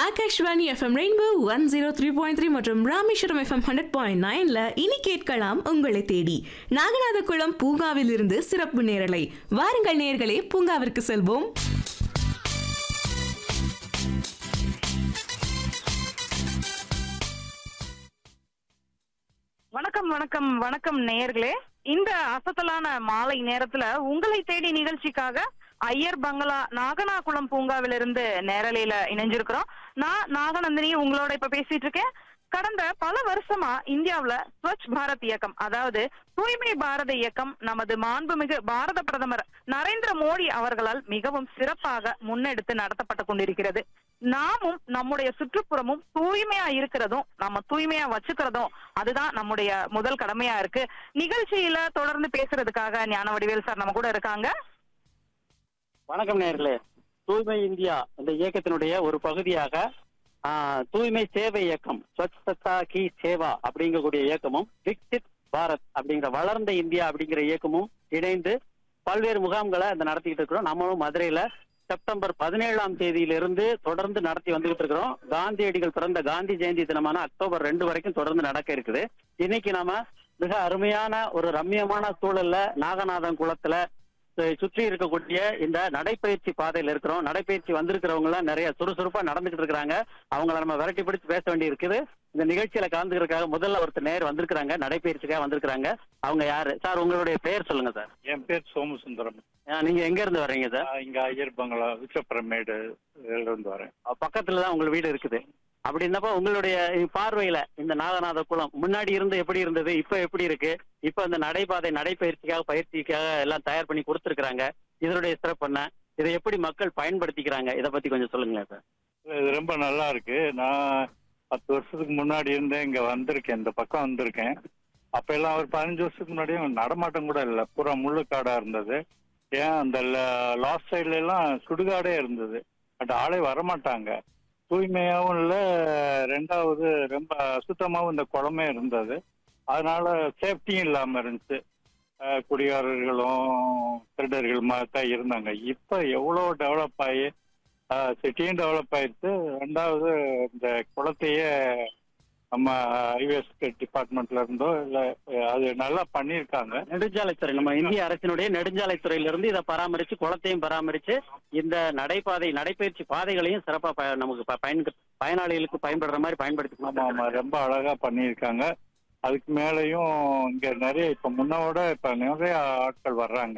Akashvani FM rainbow one zero three point three மற்றும் Rameswaram FM hundred point நைன்ல இனி கேட்கலாம் உங்களை தேடி நாகநாதகுளம் பூங்காவில் இருந்து சிறப்பு நேரலை வாருங்கள் நேர்களே பூங்காவிற்கு செல்வோம் வணக்கம் வணக்கம் வணக்கம் நேயர்களே இந்த அசத்தலான மாலை நேரத்துல உங்களை தேடி நிகழ்ச்சிக்காக ஐயர் பங்களா நாகனாகுளம் பூங்காவிலிருந்து நேரலையில இணைஞ்சிருக்கிறோம் நான் நாகநந்தினி உங்களோட இப்ப பேசிட்டு இருக்கேன் கடந்த பல வருஷமா இந்தியாவுல ஸ்வச் பாரத் இயக்கம் அதாவது தூய்மை பாரத இயக்கம் நமது மாண்புமிகு பாரத பிரதமர் நரேந்திர மோடி அவர்களால் மிகவும் சிறப்பாக முன்னெடுத்து நடத்தப்பட்டு கொண்டிருக்கிறது நாமும் நம்முடைய சுற்றுப்புறமும் தூய்மையா இருக்கிறதும் நம்ம தூய்மையா வச்சுக்கிறதும் அதுதான் நம்முடைய முதல் கடமையா இருக்கு நிகழ்ச்சியில தொடர்ந்து பேசுறதுக்காக ஞான வடிவேல் சார் நம்ம கூட இருக்காங்க வணக்கம் நேர்களே தூய்மை இந்தியா இந்த இயக்கத்தினுடைய ஒரு பகுதியாக ஆஹ், தூய்மை சேவை இயக்கம் ஸ்வச்தா கி சேவா அப்படிங்கக்கூடிய இயக்கமும் விக்சித் பாரத் அப்படிங்கிற வளர்ந்த இந்தியா அப்படிங்கிற இயக்கமும் இணைந்து பல்வேறு முகாம்களை அந்த நடத்திக்கிட்டு இருக்கிறோம் நம்மளும் மதுரையில செப்டம்பர் பதினேழாம் தேதியிலிருந்து தொடர்ந்து நடத்தி வந்துகிட்டு இருக்கிறோம் காந்தியடிகள் பிறந்த காந்தி ஜெயந்தி தினமான அக்டோபர் ரெண்டு வரைக்கும் தொடர்ந்து நடக்க இருக்குது இன்னைக்கு நாம மிக அருமையான ஒரு ரம்மியமான சூழல்ல நாகநாதன் குளத்துல சு- சுற்றி இருக்கக்கூடிய இந்த நடைப்பயிற்சி பாதையில இருக்கிறோம் நடைப்பயிற்சி வந்திருக்கிறவங்க எல்லாம் நிறைய சுறுசுறுப்பா நடந்துகிட்டு இருக்காங்க அவங்கள நம்ம விரட்டி பிடிச்சு பேச வேண்டி இருக்குது இந்த நிகழ்ச்சியில கலந்துக்கிறதுக்காக முதல்ல ஒருத்தர் நேர் வந்திருக்கிறாங்க நடைப்பயிற்சிக்காக வந்திருக்கிறாங்க அவங்க யாரு சார் உங்களுடைய பெயர் சொல்லுங்க சார் என் பேர் சோமசுந்தரம் ஆ, நீங்க எங்க இருந்து வர்றீங்க சார் நான் இங்க ஐயர் பங்களா விச்சப்பிரமேடு இருந்து வரேன் பக்கத்துல தான் உங்க வீடு இருக்குது அப்படி இருந்தப்ப உங்களுடைய பார்வையில இந்த நாகநாத குளம் முன்னாடி இருந்து எப்படி இருந்தது இப்ப எப்படி இருக்கு இப்ப இந்த நடைபாதை நடைப்பயிற்சிக்காக பயிற்சிக்காக எல்லாம் தயார் பண்ணி கொடுத்துருக்காங்க இதனுடைய சிறப்பு என்ன இதை எப்படி மக்கள் பயன்படுத்திக்கிறாங்க இதை பத்தி கொஞ்சம் சொல்லுங்களேன் சார் இது ரொம்ப நல்லா இருக்கு நான் பத்து வருஷத்துக்கு முன்னாடி இருந்தேன் இங்க வந்திருக்கேன் இந்த பக்கம் வந்திருக்கேன் அப்ப எல்லாம் ஒரு பதினஞ்சு வருஷத்துக்கு முன்னாடியும் நடமாட்டம் கூட இல்லை பூரா முள்ளுக்காடா இருந்தது ஏன் அந்த லாஸ்ட் சைட்ல எல்லாம் சுடுகாடே இருந்தது பட் ஆளே வரமாட்டாங்க தூய்மையாவும் இல்லை ரெண்டாவது ரொம்ப சுத்தமாவும் இந்த குளமே இருந்தது அதனால சேஃப்டியும் இல்லாம இருந்துச்சு அஹ் குடிகாரர்களும் திருடர்கள் மாதிரி தான் இருந்தாங்க இப்போ எவ்வளோ டெவலப் ஆகி சிட்டியும் டெவலப் ஆயிடுச்சு ரெண்டாவது இந்த குளத்தையே நம்ம ஹைவேஸ் டிபார்ட்மெண்ட்ல இருந்தோ இல்லை அது நல்லா பண்ணியிருக்காங்க நெடுஞ்சாலைத்துறை நம்ம இந்திய அரசினுடைய நெடுஞ்சாலைத்துறையில இருந்து இதை பராமரிச்சு குளத்தையும் பராமரிச்சு இந்த நடைபாதை நடைப்பயிற்சி பாதைகளையும் சிறப்பா ப- நமக்கு ப- பயன் பயனாளிகளுக்கு பயன்படுற மாதிரி பயன்படுத்தி ஆமா ஆமா ரொம்ப அழகா பண்ணியிருக்காங்க அதுக்கு மேலேயும் இங்க நிறைய இப்ப முன்னோட இப்ப நிறைய ஆட்கள் வர்றாங்க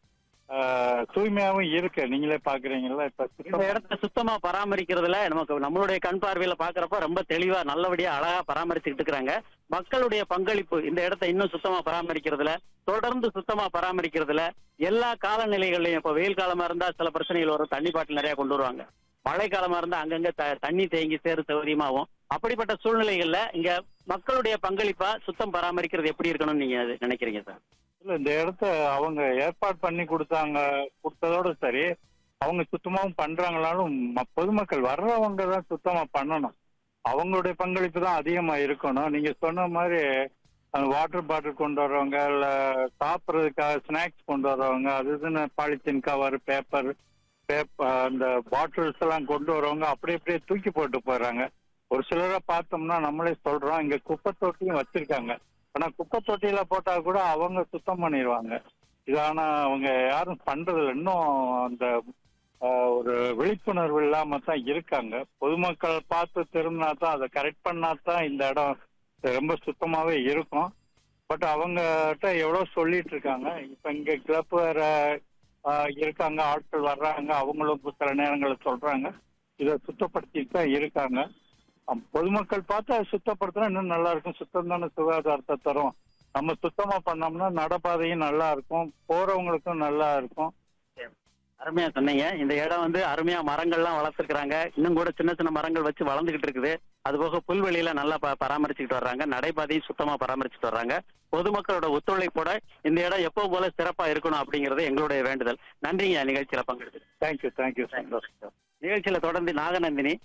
அஹ், தூய்மையாவும் இருக்கு நீங்களே பாக்குறீங்கல்ல இப்ப இந்த சுத்தமா- இடத்த சுத்தமா பராமரிக்கிறதுல நமக்கு நம்மளுடைய கண் பார்வையில பாக்குறப்ப ரொம்ப தெளிவா நல்லபடியா அழகா பராமரிச்சுட்டு இருக்கிறாங்க மக்களுடைய பங்களிப்பு இந்த இடத்த இன்னும் சுத்தமா பராமரிக்கிறதுல தொடர்ந்து சுத்தமா பராமரிக்கிறதுல எல்லா காலநிலைகள்லயும் இப்ப வெயில் காலமா இருந்தா சில பிரச்சனைகள் வரும் தண்ணி பாட்டில் நிறைய கொண்டு வருவாங்க மழை காலமா இருந்தா அங்கங்க த- தண்ணி தேங்கி சேறு சௌகரியமாகும் அப்படிப்பட்ட சூழ்நிலைகள்ல இங்க மக்களுடைய பங்களிப்பா சுத்தம் பராமரிக்கிறது எப்படி இருக்கணும்னு நீங்க நினைக்கிறீங்க சார் இல்ல இந்த இடத்த அவங்க ஏற்பாடு பண்ணி கொடுத்தாங்க கொடுத்ததோட சரி அவங்க சுத்தமாவும் பண்றாங்களாலும் ம- பொதுமக்கள் வர்றவங்க தான் சுத்தமா பண்ணணும் அவங்களுடைய பங்களிப்பு தான் அதிகமா இருக்கணும் நீங்க சொன்ன மாதிரி வாட்டர் பாட்டில் கொண்டு வர்றவங்க இல்ல சாப்பிட்றதுக்காக ஸ்நாக்ஸ் கொண்டு வர்றவங்க அது இதுன்னு பாலித்தீன் கவர் பேப்பர் பேப்பர் அந்த பாட்டில்ஸ் எல்லாம் கொண்டு வரவங்க அப்படியே அப்படியே தூக்கி போட்டு போயிடுறாங்க ஒரு சிலரை பார்த்தோம்னா நம்மளே சொல்றோம் இங்க குப்பை தொட்டியும் வச்சிருக்காங்க ஆனா குப்பை தொட்டியில போட்டா கூட அவங்க சுத்தம் பண்ணிடுவாங்க இது ஆனா அவங்க யாரும் பண்றது இல்ல. இன்னும் அந்த ஆஹ், ஒரு விழிப்புணர்வு இல்லாம தான் இருக்காங்க பொதுமக்கள் பார்த்து திரும்பினா தான் அதை கரெக்ட் பண்ணா தான் இந்த இடம் ரொம்ப சுத்தமாவே இருக்கும் பட் அவங்ககிட்ட எவ்வளவு சொல்லிட்டு இருக்காங்க இப்ப இங்க கிளப் வேற ஆஹ், இருக்காங்க ஆட்கள் வர்றாங்க அவங்களும் சில நேரங்களில் சொல்றாங்க இதை சுத்தப்படுத்திட்டு தான் இருக்காங்க அம், பொதுமக்கள் பார்த்து அதை சுத்தப்படுத்தினா இன்னும் நல்லா இருக்கும் சுத்தம் தானே சுகாதாரத்தை தரும் நம்ம சுத்தமா பண்ணோம்னா நடப்பாதையும் நல்லா இருக்கும் போறவங்களுக்கும் நல்லா இருக்கும் அருமையா சொன்னீங்க இந்த இடம் வந்து அருமையா மரங்கள்லாம் வளர்த்துருக்காங்க இன்னும் கூட சின்ன சின்ன மரங்கள் வச்சு வளர்ந்துகிட்டு இருக்குது அது போக புல்வெளியில நல்லா ப- பராமரிச்சுக்கிட்டு வர்றாங்க நடைபாதையும் சுத்தமா பராமரிச்சுட்டு வர்றாங்க பொதுமக்களோட ஒத்துழைப்போட இந்த இடம் எப்போ போல சிறப்பா இருக்கணும் அப்படிங்கறது எங்களுடைய வேண்டுதல் நன்றிங்க நிகழ்ச்சியில பங்கெடுத்து தேங்க்யூ தேங்க்யூ சந்தோஷம் நிகழ்ச்சியில தொடர்ந்து நாகநந்தினி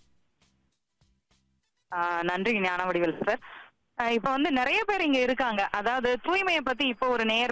ஆஹ் நன்றி ஞான வடிவேல் சார் ஆஹ் இப்ப வந்து நிறைய பேர் இங்க இருக்காங்க அதாவது தூய்மையை பத்தி இப்போ ஒரு நேர்